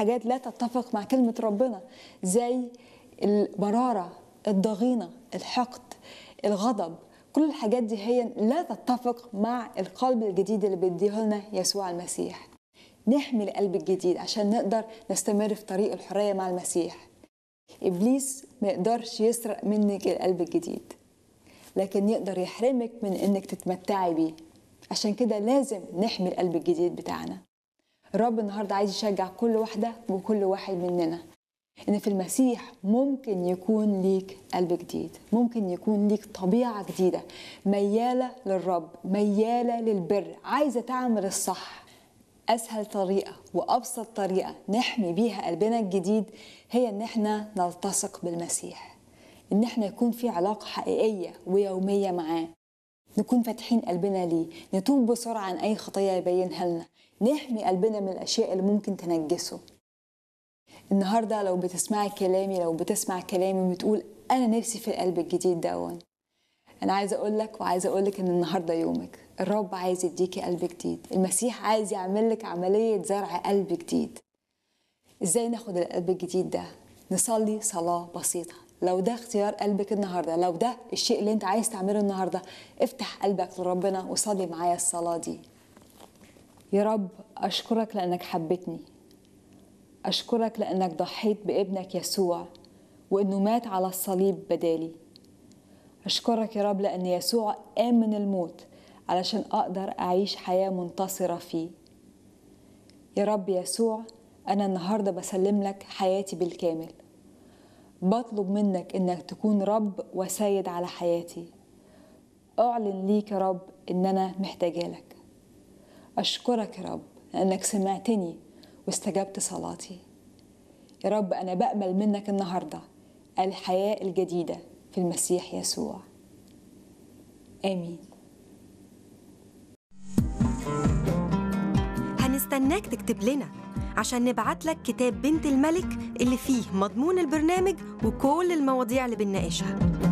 حاجات لا تتفق مع كلمة ربنا زي المرارة الضغينة الحقد الغضب كل الحاجات دي هي لا تتفق مع القلب الجديد اللي بيديه لنا يسوع المسيح نحمي القلب الجديد عشان نقدر نستمر في طريق الحرية مع المسيح إبليس ما يقدرش يسرق منك القلب الجديد لكن يقدر يحرمك من إنك تتمتعي بيه عشان كده لازم نحمي القلب الجديد بتاعنا الرب النهاردة عايز يشجع كل واحدة وكل واحد مننا إن في المسيح ممكن يكون ليك قلب جديد ممكن يكون ليك طبيعة جديدة ميالة للرب ميالة للبر عايزة تعمل الصح أسهل طريقة وأبسط طريقة نحمي بيها قلبنا الجديد هي إن احنا نلتصق بالمسيح إن احنا يكون في علاقة حقيقية ويومية معاه نكون فاتحين قلبنا ليه نتوب بسرعة عن أي خطية يبينها لنا نحمي قلبنا من الأشياء اللي ممكن تنجسه النهارده لو بتسمعي كلامي لو بتسمع كلامي وبتقول انا نفسي في القلب الجديد دون انا عايزه اقول لك وعايزه اقول لك ان النهارده يومك الرب عايز يديكي قلب جديد المسيح عايز يعمل لك عمليه زرع قلب جديد ازاي ناخد القلب الجديد ده نصلي صلاه بسيطه لو ده اختيار قلبك النهارده لو ده الشيء اللي انت عايز تعمله النهارده افتح قلبك لربنا وصلي معايا الصلاه دي يا رب اشكرك لانك حبيتني أشكرك لأنك ضحيت بابنك يسوع وإنه مات على الصليب بدالي أشكرك يا رب لأن يسوع قام من الموت علشان أقدر أعيش حياة منتصرة فيه يا رب يسوع أنا النهاردة بسلم لك حياتي بالكامل بطلب منك إنك تكون رب وسيد على حياتي أعلن ليك يا رب إن أنا محتاجة لك أشكرك يا رب لأنك سمعتني واستجبت صلاتي يا رب أنا بأمل منك النهاردة الحياة الجديدة في المسيح يسوع آمين هنستناك تكتب لنا عشان نبعت لك كتاب بنت الملك اللي فيه مضمون البرنامج وكل المواضيع اللي بنناقشها